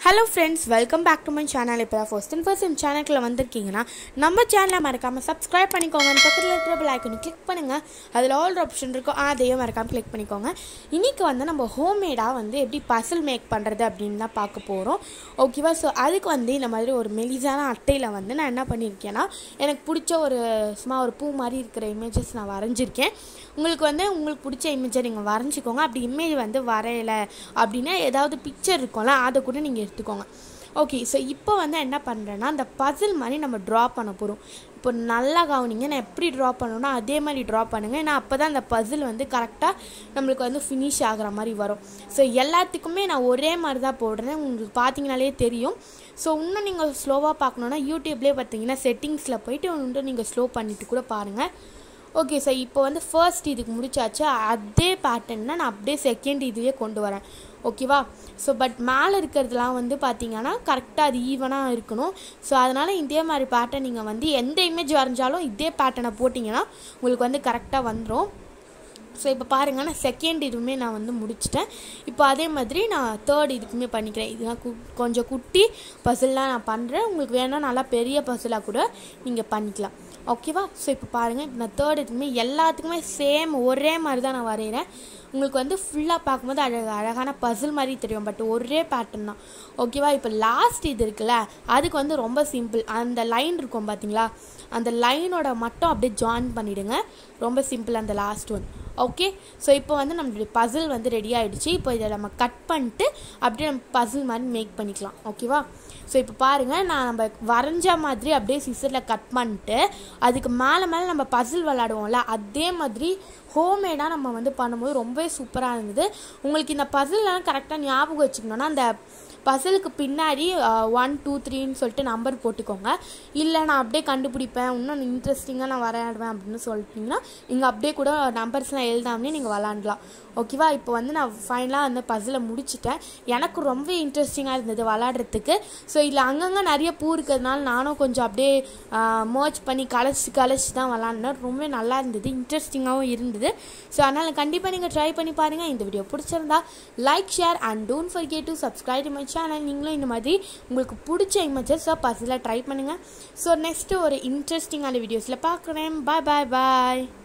hello friends welcome back to my channel இப்போ first and first இந்த சேனலுக்குள்ள வந்திருக்கீங்கன்னா நம்ம சேனலை மறக்காமல் சப்ஸ்கிரைப் பண்ணிக்கோங்க அந்த பக்கத்தில் இருக்கிற பெல் ஐக்கனை கிளிக் பண்ணுங்கள் அதில் ஆல் ஆப்ஷன் இருக்கும் அதையும் மறக்காமல் கிளிக் பண்ணிக்கோங்க இன்றைக்கி வந்து நம்ம ஹோம்மேடாக வந்து எப்படி பசில் மேக் பண்ணுறது அப்படின்னு தான் பார்க்க போகிறோம் ஓகேவா ஸோ அதுக்கு வந்து இந்த மாதிரி ஒரு மெலிசான அட்டையில் வந்து நான் என்ன பண்ணியிருக்கேன்னா எனக்கு பிடிச்ச ஒரு சும்மா ஒரு பூ மாதிரி இருக்கிற இமேஜஸ் நான் வரைஞ்சிருக்கேன் உங்களுக்கு வந்து உங்களுக்கு பிடிச்ச இமேஜை நீங்கள் வரைஞ்சிக்கோங்க அப்படி இமேஜ் வந்து வரையலை அப்படின்னா ஏதாவது பிக்சர் இருக்கும்ல அதை கூட நீங்கள் எடுத்துக்கோங்க ஓகே ஸோ இப்போ வந்து என்ன பண்ணுறேன்னா அந்த பசில் மாதிரி நம்ம ட்ரா பண்ண போகிறோம் இப்போ நல்லா கவனிங்க நான் எப்படி ட்ரா பண்ணணும்னா அதே மாதிரி ட்ரா பண்ணுங்கள் ஏன்னா அப்போ தான் அந்த பசில் வந்து கரெக்டாக நம்மளுக்கு வந்து ஃபினிஷ் ஆகிற மாதிரி வரும் ஸோ எல்லாத்துக்குமே நான் ஒரே மாதிரி தான் போடுறேன் உங்களுக்கு பார்த்தீங்கனாலே தெரியும் ஸோ இன்னும் நீங்கள் ஸ்லோவாக பார்க்கணுன்னா யூடியூப்லேயே பார்த்தீங்கன்னா செட்டிங்ஸில் போயிட்டு இன்னும் நீங்கள் ஸ்லோ பண்ணிவிட்டு கூட பாருங்கள் ஓகே சார் இப்போ வந்து ஃபர்ஸ்ட் இதுக்கு முடிச்சாச்சு அதே பேட்டர்னா நான் அப்படியே செகண்ட் இதுவே கொண்டு வரேன் ஓகேவா ஸோ பட் மேலே இருக்கிறதுலாம் வந்து பார்த்தீங்கன்னா கரெக்டாக அது ஈவனாக இருக்கணும் ஸோ அதனால் இதே மாதிரி பேட்டர்ன் நீங்கள் வந்து எந்த இமேஜ் வரைஞ்சாலும் இதே பேட்டர்னை போட்டிங்கன்னா உங்களுக்கு வந்து கரெக்டாக வந்துடும் ஸோ இப்போ பாருங்கள் நான் செகண்ட் இதுவுமே நான் வந்து முடிச்சிட்டேன் இப்போ அதே மாதிரி நான் தேர்ட் இதுக்குமே பண்ணிக்கிறேன் இதெல்லாம் கு கொஞ்சம் குட்டி பசில்லாம் நான் பண்ணுறேன் உங்களுக்கு வேணால் நல்லா பெரிய பசிலாக கூட நீங்கள் பண்ணிக்கலாம் ஓகேவா ஸோ இப்போ பாருங்கள் இப்போ நான் தேர்ட் இதுக்குமே எல்லாத்துக்குமே சேம் ஒரே மாதிரி தான் நான் வரைகிறேன் உங்களுக்கு வந்து ஃபுல்லாக பார்க்கும்போது அழகு அழகான பசில் மாதிரி தெரியும் பட் ஒரே பேட்டர்ன் தான் ஓகேவா இப்போ லாஸ்ட் இது இருக்குல்ல அதுக்கு வந்து ரொம்ப சிம்பிள் அந்த லைன் இருக்கும் பார்த்தீங்களா அந்த லைனோட மட்டும் அப்படியே ஜாயின் பண்ணிவிடுங்க ரொம்ப சிம்பிள் அந்த லாஸ்ட் ஒன் ஓகே ஸோ இப்போ வந்து நம்மளுடைய பசில் வந்து ரெடி ஆகிடுச்சு இப்போ இதை நம்ம கட் பண்ணிட்டு அப்படியே நம்ம பசில் மாதிரி மேக் பண்ணிக்கலாம் ஓகேவா ஸோ இப்போ பாருங்கள் நான் நம்ம வரைஞ்ச மாதிரி அப்படியே சிசரில் கட் பண்ணிட்டு அதுக்கு மேலே மேலே நம்ம பசில் விளாடுவோம்ல அதே மாதிரி ஹோம்மேடாக நம்ம வந்து பண்ணும்போது ரொம்பவே சூப்பராக இருந்தது உங்களுக்கு இந்த பசில்லாம் கரெக்டாக ஞாபகம் வச்சுக்கணுன்னா அந்த பசிலுக்கு பின்னாடி ஒன் டூ த்ரீன்னு சொல்லிட்டு நம்பர் போட்டுக்கோங்க இல்லை நான் அப்படியே கண்டுபிடிப்பேன் இன்னும் இன்ட்ரெஸ்டிங்காக நான் விளையாடுவேன் அப்படின்னு சொல்லிட்டிங்கன்னா நீங்கள் அப்படியே கூட நம்பர்ஸ்லாம் எழுதாமலே நீங்கள் விளாண்டலாம் ஓகேவா இப்போ வந்து நான் ஃபைனலாக அந்த பசிலை முடிச்சிட்டேன் எனக்கு ரொம்ப இன்ட்ரெஸ்டிங்காக இருந்தது விளாட்றதுக்கு ஸோ இதில் அங்கங்கே நிறைய பூ இருக்கிறதுனால நானும் கொஞ்சம் அப்படியே மர்ச் பண்ணி கலைச்சி கலைச்சி தான் விளாண்டேன் ரொம்ப நல்லா இருந்தது இன்ட்ரெஸ்டிங்காகவும் இருந்தது ஸோ அதனால் கண்டிப்பாக நீங்கள் ட்ரை பண்ணி பாருங்கள் இந்த வீடியோ பிடிச்சிருந்தா like share and don't forget to subscribe my channel நீங்களும் இந்த மாதிரி உங்களுக்கு பிடிச்ச இமேஜஸை பசிலாக ட்ரை பண்ணுங்கள் ஸோ நெக்ஸ்ட்டு ஒரு இன்ட்ரெஸ்டிங்கான வீடியோஸில் பார்க்குறேன் பாய் பாய் பாய்